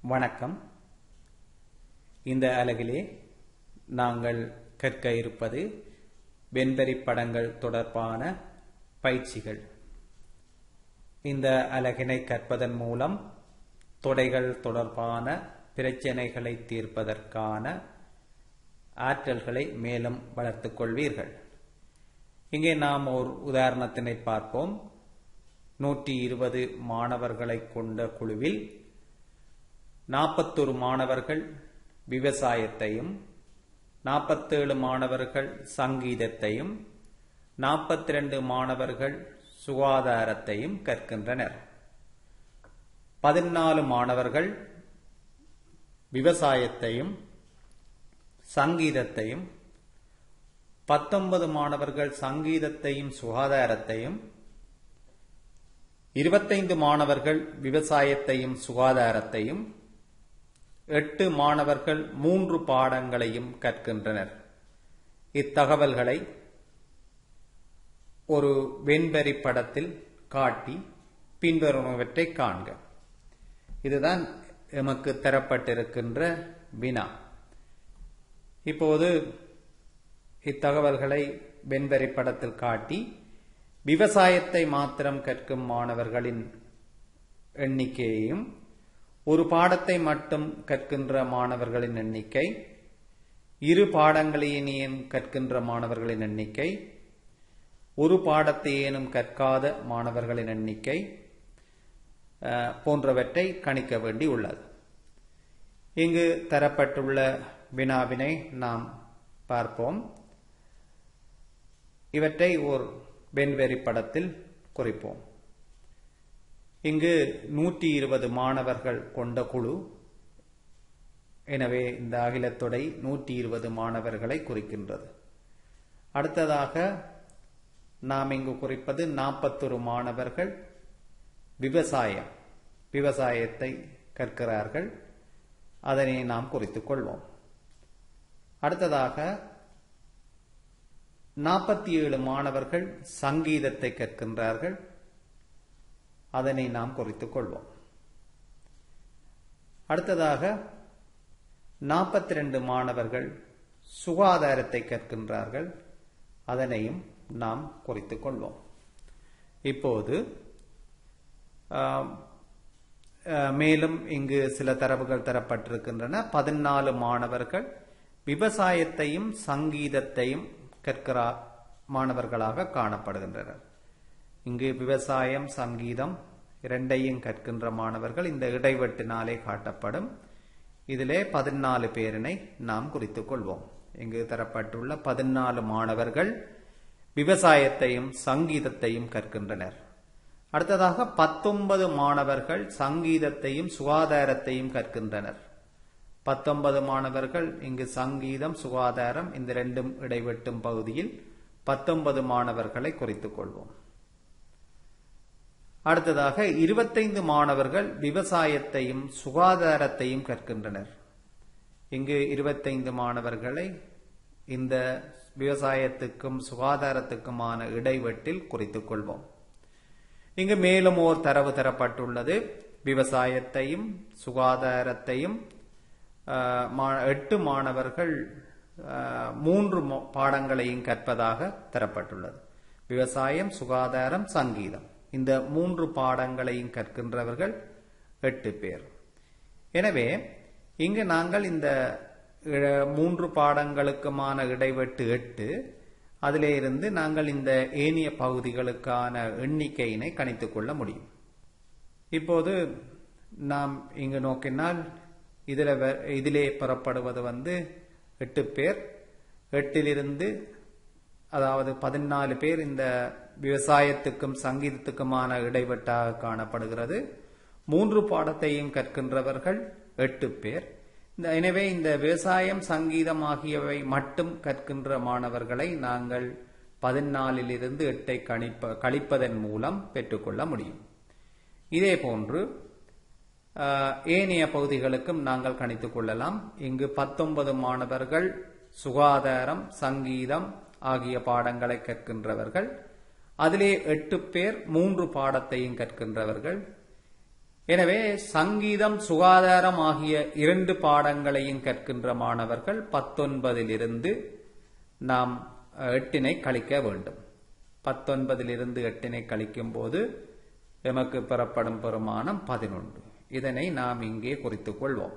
வணக்கம் இந்த அலகிலே நாங்கள் கற்க இருப்பது வெண்பரி படங்கள் தொடர்பான பயிற்சிகள் இந்த அலகினை கற்பதன் மூலம் தொடைகள் தொடர்பான பிரச்சனைகளை தீர்ப்பதற்கான ஆற்றல்களை மேலும் வளர்த்துக் கொள்வீர்கள் இங்கே நாம் ஒரு உதாரணத்தினை பார்ப்போம் நூற்றி இருபது மாணவர்களை கொண்ட குழுவில் நாற்பத்தொரு மாணவர்கள் விவசாயத்தையும் நாற்பத்தேழு மாணவர்கள் சங்கீதத்தையும் நாற்பத்தி ரெண்டு மாணவர்கள் சுகாதாரத்தையும் கற்கின்றனர் பதினாலு மாணவர்கள் விவசாயத்தையும் சங்கீதத்தையும் பத்தொன்பது மாணவர்கள் சங்கீதத்தையும் சுகாதாரத்தையும் இருபத்தைந்து மாணவர்கள் விவசாயத்தையும் சுகாதாரத்தையும் எட்டு மாணவர்கள் மூன்று பாடங்களையும் கற்கின்றனர் இத்தகவல்களை ஒரு வெண்பரி படத்தில் காட்டி பின்வருவனவற்றை காண்க இதுதான் எமக்கு தரப்பட்டிருக்கின்ற வினா இப்போது இத்தகவல்களை வெண்பரி படத்தில் காட்டி விவசாயத்தை மாத்திரம் கற்கும் மாணவர்களின் எண்ணிக்கையையும் ஒரு பாடத்தை மட்டும் கற்கின்ற மாணவர்களின் எண்ணிக்கை இரு பாடங்களையும் கற்கின்ற மாணவர்களின் எண்ணிக்கை ஒரு பாடத்தை ஏனும் கற்காத மாணவர்களின் எண்ணிக்கை போன்றவற்றை கணிக்க வேண்டி உள்ளது இங்கு தரப்பட்டுள்ள வினாவினை நாம் பார்ப்போம் இவற்றை ஒரு வெண்வெறி படத்தில் குறிப்போம் இங்கு நூற்றி இருபது மாணவர்கள் கொண்ட குழு எனவே இந்த அகிலத்தொடை நூற்றி இருபது மாணவர்களை குறிக்கின்றது அடுத்ததாக நாம் இங்கு குறிப்பது நாற்பத்தொரு மாணவர்கள் விவசாயம் விவசாயத்தை கற்கிறார்கள் அதனை நாம் குறித்துக் கொள்வோம் அடுத்ததாக நாற்பத்தி ஏழு மாணவர்கள் சங்கீதத்தை கற்கின்றார்கள் அதனை நாம் குறித்துக் கொள்வோம் அடுத்ததாக நாற்பத்தி ரெண்டு மாணவர்கள் சுகாதாரத்தை கற்கின்றார்கள் அதனையும் நாம் குறித்துக் கொள்வோம் இப்போது மேலும் இங்கு சில தரவுகள் தரப்பட்டிருக்கின்றன பதினாலு மாணவர்கள் விவசாயத்தையும் சங்கீதத்தையும் கற்கிற மாணவர்களாக காணப்படுகின்றனர் இங்கு விவசாயம் சங்கீதம் இரண்டையும் கற்கின்ற மாணவர்கள் இந்த இடைவெட்டினாலே காட்டப்படும் இதிலே பதினாலு பேரினை நாம் குறித்துக் கொள்வோம் இங்கு தரப்பட்டுள்ள பதினாலு மாணவர்கள் விவசாயத்தையும் சங்கீதத்தையும் கற்கின்றனர் அடுத்ததாக பத்தொன்பது மாணவர்கள் சங்கீதத்தையும் சுகாதாரத்தையும் கற்கின்றனர் பத்தொன்பது மாணவர்கள் இங்கு சங்கீதம் சுகாதாரம் இந்த ரெண்டும் இடைவெட்டும் பகுதியில் பத்தொன்பது மாணவர்களை குறித்துக் கொள்வோம் அடுத்ததாக இருபத்தைந்து மாணவர்கள் விவசாயத்தையும் சுகாதாரத்தையும் கற்கின்றனர் இங்கு இருபத்தைந்து மாணவர்களை இந்த விவசாயத்துக்கும் சுகாதாரத்துக்குமான இடைவெட்டில் குறித்துக் கொள்வோம் இங்கு மேலும் ஓர் தரவு தரப்பட்டுள்ளது விவசாயத்தையும் சுகாதாரத்தையும் எட்டு மாணவர்கள் மூன்று பாடங்களையும் கற்பதாக தரப்பட்டுள்ளது விவசாயம் சுகாதாரம் சங்கீதம் இந்த மூன்று பாடங்களையும் கற்கின்றவர்கள் எட்டு பேர் எனவே இங்கு நாங்கள் இந்த மூன்று பாடங்களுக்குமான இடைவெட்டு எட்டு அதிலே இருந்து நாங்கள் இந்த ஏனிய பகுதிகளுக்கான எண்ணிக்கையினை கணித்துக் கொள்ள முடியும் இப்போது நாம் இங்கு நோக்கினால் இதில் இதிலே பெறப்படுவது வந்து எட்டு பேர் எட்டிலிருந்து அதாவது பதினாலு பேர் இந்த விவசாயத்துக்கும் சங்கீதத்துக்குமான இடைவெட்டாக காணப்படுகிறது மூன்று பாடத்தையும் கற்கின்றவர்கள் எட்டு பேர் எனவே இந்த விவசாயம் சங்கீதம் ஆகியவை மட்டும் கற்கின்ற மாணவர்களை நாங்கள் பதினாலிலிருந்து எட்டை கணிப்ப கழிப்பதன் மூலம் பெற்றுக்கொள்ள முடியும் இதே போன்று ஏனைய பகுதிகளுக்கும் நாங்கள் கணித்துக் கொள்ளலாம் இங்கு பத்தொன்பது மாணவர்கள் சுகாதாரம் சங்கீதம் ஆகிய பாடங்களை கற்கின்றவர்கள் அதிலே எட்டு பேர் மூன்று பாடத்தையும் கற்கின்றவர்கள் எனவே சங்கீதம் சுகாதாரம் ஆகிய இரண்டு பாடங்களையும் கற்கின்ற மாணவர்கள் பத்தொன்பதிலிருந்து நாம் அஹ், எட்டினை கழிக்க வேண்டும் பத்தொன்பதிலிருந்து எட்டினை கழிக்கும் போது எமக்கு பெறப்படும் பெருமானம் பதினொன்று இதனை நாம் இங்கே குறித்துக் கொள்வோம்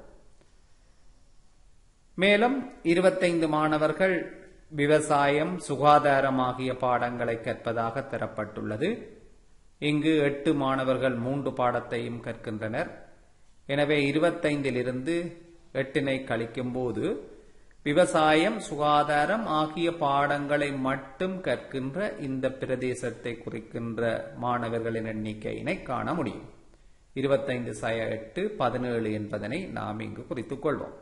மேலும் இருபத்தைந்து மாணவர்கள் விவசாயம் சுகாதாரம் ஆகிய பாடங்களை கற்பதாக தரப்பட்டுள்ளது இங்கு எட்டு மாணவர்கள் மூன்று பாடத்தையும் கற்கின்றனர் எனவே இருபத்தைந்திலிருந்து எட்டினை கழிக்கும் போது விவசாயம் சுகாதாரம் ஆகிய பாடங்களை மட்டும் கற்கின்ற இந்த பிரதேசத்தை குறிக்கின்ற மாணவர்களின் எண்ணிக்கையினை காண முடியும் இருபத்தைந்து சய எட்டு பதினேழு என்பதனை நாம் இங்கு குறித்துக் கொள்வோம்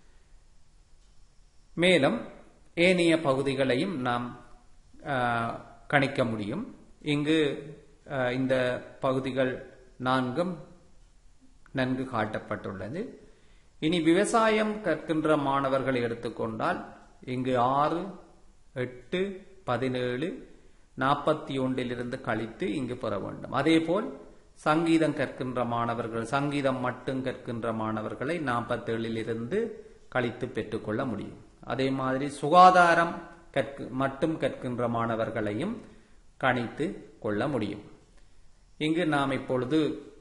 மேலும் ஏனைய பகுதிகளையும் நாம் ஆ, கணிக்க முடியும் இங்கு ஆ, இந்த பகுதிகள் நான்கும் நன்கு காட்டப்பட்டுள்ளது இனி விவசாயம் கற்கின்ற மாணவர்களை எடுத்துக்கொண்டால் இங்கு ஆறு எட்டு பதினேழு நாற்பத்தி ஒன்றிலிருந்து கழித்து இங்கு பெற வேண்டும் அதேபோல் சங்கீதம் கற்கின்ற மாணவர்கள் சங்கீதம் மட்டும் கற்கின்ற மாணவர்களை நாற்பத்தேழிலிருந்து கழித்து பெற்றுக்கொள்ள முடியும் அதே மாதிரி சுகாதாரம் கற்கு மட்டும் கற்கின்ற மாணவர்களையும் கணித்து கொள்ள முடியும் இங்கு நாம் இப்பொழுது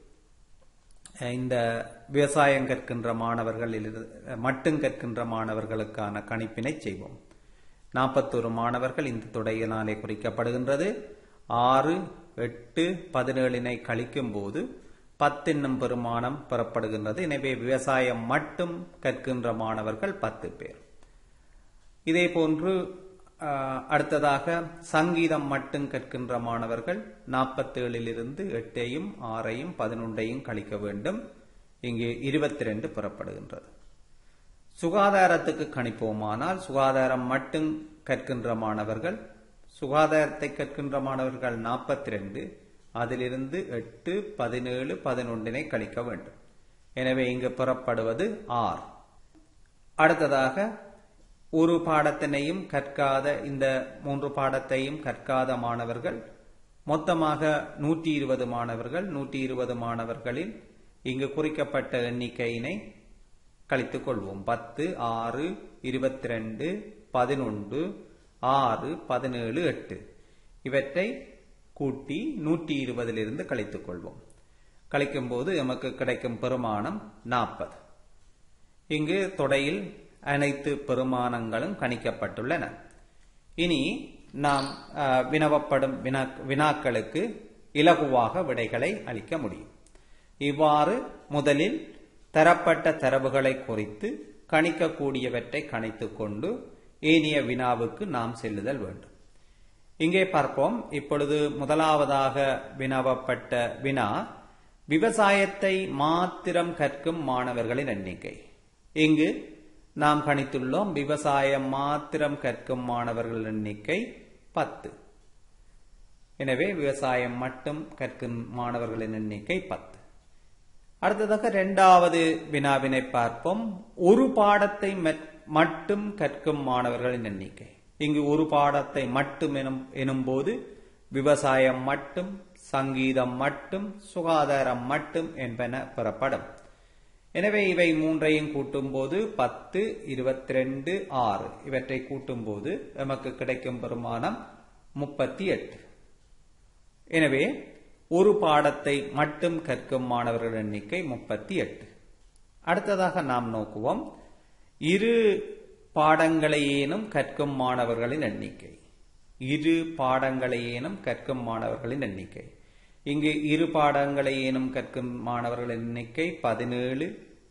அஹ், இந்த விவசாயம் கற்கின்ற மாணவர்களில் மட்டும் கற்கின்ற மாணவர்களுக்கான கணிப்பினை செய்வோம் நாற்பத்தொரு மாணவர்கள் இந்த துடையினாலே குறிக்கப்படுகின்றது ஆறு எட்டு பதினேழினை கழிக்கும் போது பத்தென்னும் பெருமானம் பெறப்படுகின்றது எனவே விவசாயம் மட்டும் கற்கின்ற மாணவர்கள் பத்து பேர் இதே போன்று ஆஹ், அடுத்ததாக சங்கீதம் மட்டும் கற்கின்ற மாணவர்கள் நாற்பத்தேழிலிருந்து எட்டையும் ஆறையும் பதினொன்றையும் கழிக்க வேண்டும் இங்கே இருபத்தி ரெண்டு பெறப்படுகின்றது சுகாதாரத்துக்கு கணிப்போமானால் சுகாதாரம் மட்டும் கற்கின்ற மாணவர்கள் சுகாதாரத்தை கற்கின்ற மாணவர்கள் நாற்பத்தி ரெண்டு அதிலிருந்து எட்டு பதினேழு பதினொன்றினை கழிக்க வேண்டும் எனவே இங்கு பெறப்படுவது ஆறு அடுத்ததாக ஒரு பாடத்தினையும் கற்காத இந்த மூன்று பாடத்தையும் கற்காத மாணவர்கள் மொத்தமாக நூற்றி இருபது மாணவர்கள் நூற்றி இருபது மாணவர்களில் இங்கு குறிக்கப்பட்ட எண்ணிக்கையினை கழித்துக் கொள்வோம் பத்து ஆறு இருபத்தி ரெண்டு பதினொன்று ஆறு பதினேழு எட்டு இவற்றை கூட்டி நூற்றி இருபதிலிருந்து கழித்துக் கொள்வோம் கழிக்கும் போது எமக்கு கிடைக்கும் பெருமானம் நாற்பது இங்கு தொடையில் அனைத்து பெருமானங்களும் கணிக்கப்பட்டுள்ளன இனி நாம் அஹ், வினவப்படும் வினா- வினாக்களுக்கு இலகுவாக விடைகளை அளிக்க முடியும் இவ்வாறு முதலில் தரப்பட்ட தரவுகளை குறித்து கணிக்கக்கூடியவற்றை கணித்துக் கொண்டு ஏனைய வினாவுக்கு நாம் செல்லுதல் வேண்டும் இங்கே பார்ப்போம் இப்பொழுது முதலாவதாக வினவப்பட்ட வினா விவசாயத்தை மாத்திரம் கற்கும் மாணவர்களின் எண்ணிக்கை இங்கு நாம் கணித்துள்ளோம் விவசாயம் மாத்திரம் கற்கும் மாணவர்கள் எண்ணிக்கை பத்து எனவே விவசாயம் மட்டும் கற்கும் மாணவர்களின் எண்ணிக்கை பத்து அடுத்ததாக இரண்டாவது வினாவினை பார்ப்போம் ஒரு பாடத்தை மட்- மட்டும் கற்கும் மாணவர்களின் எண்ணிக்கை இங்கு ஒரு பாடத்தை மட்டும் எனும் எனும்போது விவசாயம் மட்டும் சங்கீதம் மட்டும் சுகாதாரம் மட்டும் என்பன பெறப்படும் எனவே இவை மூன்றையும் கூட்டும்போது பத்து இருபத்தி ரெண்டு ஆறு இவற்றை கூட்டும்போது நமக்கு கிடைக்கும் பெருமானம் முப்பத்தி எட்டு எனவே ஒரு பாடத்தை மட்டும் கற்கும் மாணவர்கள் எண்ணிக்கை முப்பத்தி எட்டு அடுத்ததாக நாம் நோக்குவோம் இரு பாடங்களையேனும் கற்கும் மாணவர்களின் எண்ணிக்கை இரு பாடங்களையேனும் கற்கும் மாணவர்களின் எண்ணிக்கை இங்கு இரு பாடங்களையேனும் கற்கும் மாணவர்களின் எண்ணிக்கை பதினேழு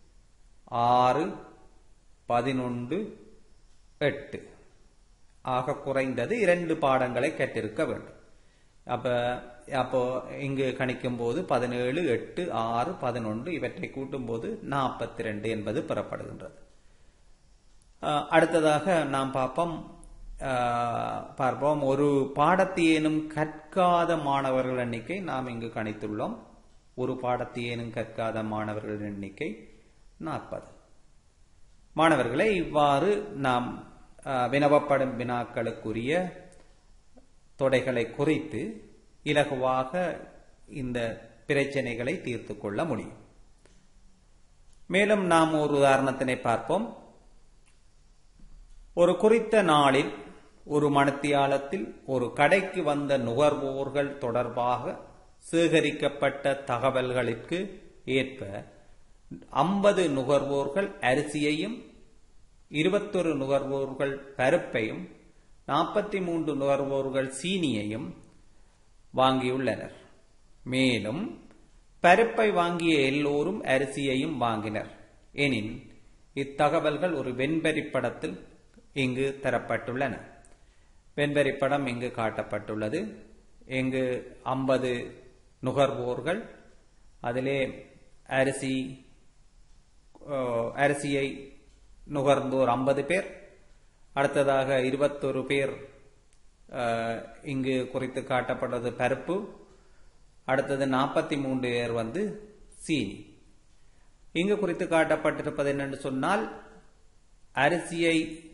ஆறு பதினொன்று எட்டு ஆக குறைந்தது இரண்டு பாடங்களை கற்றிருக்க வேண்டும் அப்ப அப்போ இங்கு கணிக்கும் போது பதினேழு எட்டு ஆறு பதினொன்று இவற்றை கூட்டும் போது நாற்பத்தி ரெண்டு என்பது பெறப்படுகின்றது அஹ், அடுத்ததாக நாம் பார்ப்போம் அஹ், பார்ப்போம் ஒரு பாடத்தையேனும் கற்காத மாணவர்கள் எண்ணிக்கை நாம் இங்கு கணித்துள்ளோம் ஒரு பாடத்தையேனும் கற்காத மாணவர்கள் எண்ணிக்கை நாற்பது மாணவர்களை இவ்வாறு நாம் அஹ், வினவப்படும் வினாக்களுக்குரிய தொடைகளை குறித்து இலகுவாக இந்த பிரச்சனைகளை தீர்த்து கொள்ள முடியும் மேலும் நாம் ஒரு உதாரணத்தினை பார்ப்போம் ஒரு குறித்த நாளில் ஒரு மணத்தியாலத்தில் ஒரு கடைக்கு வந்த நுகர்வோர்கள் தொடர்பாக சேகரிக்கப்பட்ட தகவல்களுக்கு ஏற்ப ஐம்பது நுகர்வோர்கள் அரிசியையும் இருபத்தொரு நுகர்வோர்கள் பருப்பையும் நாற்பத்தி மூன்று நுகர்வோர்கள் சீனியையும் வாங்கியுள்ளனர் மேலும் பருப்பை வாங்கிய எல்லோரும் அரிசியையும் வாங்கினர் எனின் இத்தகவல்கள் ஒரு வெண்பரி படத்தில் இங்கு தரப்பட்டுள்ளன வெண்பரி படம் இங்கு காட்டப்பட்டுள்ளது இங்கு ஐம்பது நுகர்வோர்கள் அதிலே அரிசி அரிசியை நுகர்ந்தோர் ஐம்பது பேர் அடுத்ததாக இருபத்தொரு பேர் இங்கு குறித்து காட்டப்பட்டது பருப்பு அடுத்தது நாற்பத்தி மூன்று பேர் வந்து சீனி இங்கு குறித்து காட்டப்பட்டிருப்பது என்னென்று சொன்னால் அரிசியை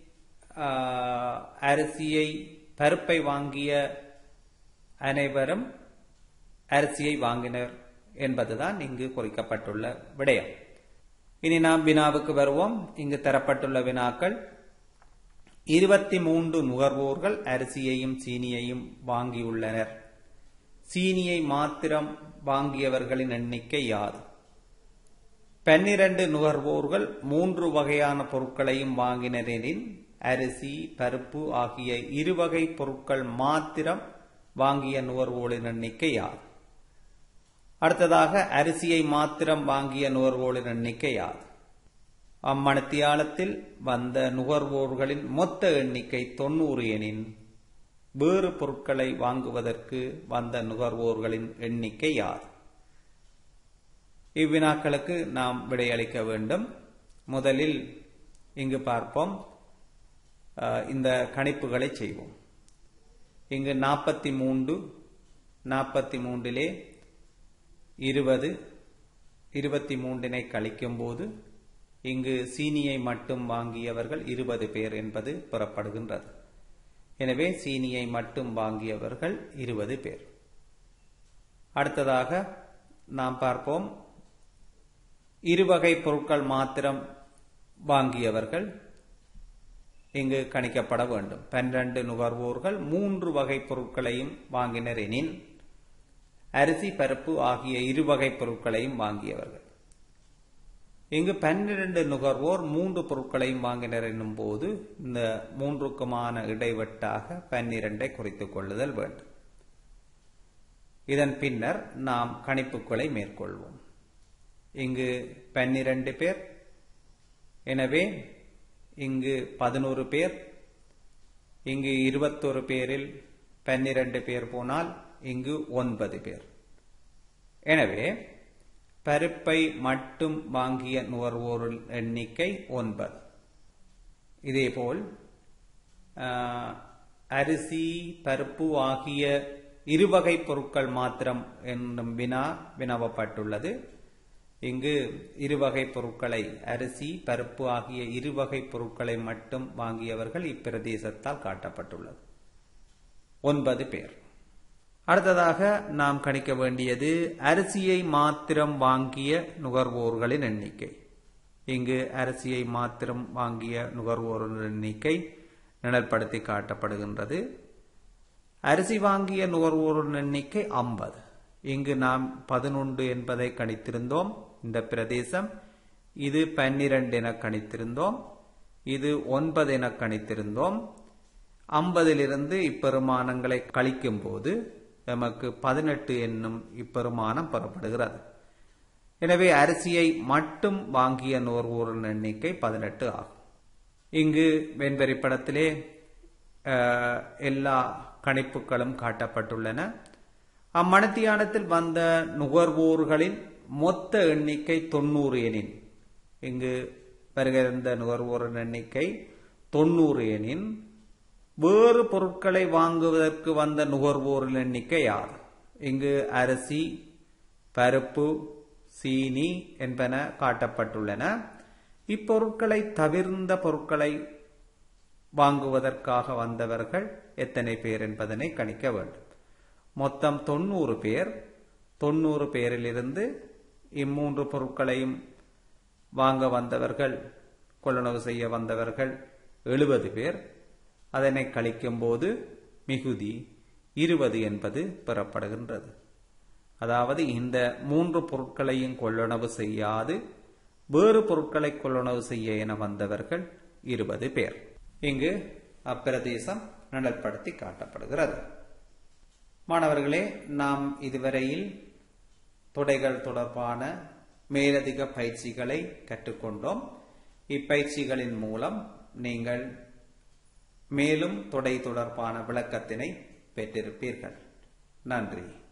அரிசியை பருப்பை வாங்கிய அனைவரும் அரிசியை வாங்கினர் என்பதுதான் இங்கு குறிக்கப்பட்டுள்ள விடயம் இனி நாம் வினாவுக்கு வருவோம் இங்கு தரப்பட்டுள்ள வினாக்கள் இருபத்தி மூன்று நுகர்வோர்கள் அரிசியையும் சீனியையும் வாங்கியுள்ளனர் சீனியை மாத்திரம் வாங்கியவர்களின் எண்ணிக்கை யாது பன்னிரண்டு நுகர்வோர்கள் மூன்று வகையான பொருட்களையும் வாங்கினரெனின் அரிசி பருப்பு ஆகிய இருவகை பொருட்கள் மாத்திரம் வாங்கிய நுகர்வோரின் எண்ணிக்கை யாது அடுத்ததாக அரிசியை மாத்திரம் வாங்கிய நுகர்வோரின் எண்ணிக்கை யாது அம்மணத்தியாலத்தில் வந்த நுகர்வோர்களின் மொத்த எண்ணிக்கை தொண்ணூறு எனின் வேறு பொருட்களை வாங்குவதற்கு வந்த நுகர்வோர்களின் எண்ணிக்கை யாது இவ்வினாக்களுக்கு நாம் விடையளிக்க வேண்டும் முதலில் இங்கு பார்ப்போம் இந்த கணிப்புகளை செய்வோம் இங்கு நாற்பத்தி மூன்று நாற்பத்தி மூன்றிலே இருபது இருபத்தி மூன்றினை கழிக்கும் போது இங்கு சீனியை மட்டும் வாங்கியவர்கள் இருபது பேர் என்பது புறப்படுகின்றது எனவே சீனியை மட்டும் வாங்கியவர்கள் இருபது பேர் அடுத்ததாக நாம் பார்ப்போம் இருவகை பொருட்கள் மாத்திரம் வாங்கியவர்கள் இங்கு கணிக்கப்பட வேண்டும் பன்னிரண்டு நுகர்வோர்கள் மூன்று வகை பொருட்களையும் வாங்கினர் எனின் அரிசி பருப்பு ஆகிய இருவகை பொருட்களையும் வாங்கியவர்கள் இங்கு பன்னிரண்டு நுகர்வோர் மூன்று பொருட்களையும் வாங்கினர் என்னும் போது இந்த மூன்றுக்குமான இடைவெட்டாக பன்னிரண்டை குறித்துக் கொள்ளுதல் வேண்டும் இதன் பின்னர் நாம் கணிப்புகளை மேற்கொள்வோம் இங்கு பன்னிரண்டு பேர் எனவே இங்கு பதினோரு பேர் இங்கு இருபத்தொரு பேரில் பன்னிரண்டு பேர் போனால் இங்கு ஒன்பது பேர் எனவே பருப்பை மட்டும் வாங்கிய நுகர்வோர் எண்ணிக்கை ஒன்பது இதேபோல் அரிசி பருப்பு ஆகிய இருவகை பொருட்கள் மாத்திரம் என்னும் வினா வினவப்பட்டுள்ளது இங்கு இருவகை பொருட்களை அரிசி பருப்பு ஆகிய இருவகை பொருட்களை மட்டும் வாங்கியவர்கள் இப்பிரதேசத்தால் காட்டப்பட்டுள்ளது ஒன்பது பேர் அடுத்ததாக நாம் கணிக்க வேண்டியது அரிசியை மாத்திரம் வாங்கிய நுகர்வோர்களின் எண்ணிக்கை இங்கு அரிசியை மாத்திரம் வாங்கிய நுகர்வோர்களின் எண்ணிக்கை நிழற்படுத்தி காட்டப்படுகின்றது அரிசி வாங்கிய நுகர்வோரின் எண்ணிக்கை ஐம்பது இங்கு நாம் பதினொன்று என்பதை கணித்திருந்தோம் இந்த பிரதேசம் இது பன்னிரண்டு என கணித்திருந்தோம் இது ஒன்பது என கணித்திருந்தோம் ஐம்பதிலிருந்து இப்பெருமானங்களை கழிக்கும் போது நமக்கு பதினெட்டு என்னும் இப்பெருமானம் பெறப்படுகிறது எனவே அரிசியை மட்டும் வாங்கிய நுகர்வோரின் எண்ணிக்கை பதினெட்டு ஆகும் இங்கு வெண்பெறி படத்திலே எல்லா கணிப்புகளும் காட்டப்பட்டுள்ளன அம்மணத்தியானத்தில் வந்த நுகர்வோர்களின் மொத்த எண்ணிக்கை தொண்ணூறு எனின் இங்கு வருகிற நுகர்வோரின் எண்ணிக்கை தொண்ணூறு எனின் வேறு பொருட்களை வாங்குவதற்கு வந்த நுகர்வோரின் எண்ணிக்கை யார் இங்கு அரிசி பருப்பு சீனி என்பன காட்டப்பட்டுள்ளன இப்பொருட்களை தவிர்ந்த பொருட்களை வாங்குவதற்காக வந்தவர்கள் எத்தனை பேர் என்பதனை கணிக்க வேண்டும் மொத்தம் தொண்ணூறு பேர் தொண்ணூறு பேரிலிருந்து இம்மூன்று பொருட்களையும் வாங்க வந்தவர்கள் கொள்ளளவு செய்ய வந்தவர்கள் எழுபது பேர் அதனை கழிக்கும் போது மிகுதி இருபது என்பது பெறப்படுகின்றது அதாவது இந்த மூன்று பொருட்களையும் கொள்ளளவு செய்யாது வேறு பொருட்களை கொள்ளளவு செய்ய என வந்தவர்கள் இருபது பேர் இங்கு அப்பிரதேசம் நிழல்படுத்தி காட்டப்படுகிறது மாணவர்களே நாம் இதுவரையில் தொடைகள் தொடர்பான மேலதிக பயிற்சிகளை கற்றுக்கொண்டோம் இப்பயிற்சிகளின் மூலம் நீங்கள் மேலும் தொடை தொடர்பான விளக்கத்தினை பெற்றிருப்பீர்கள் நன்றி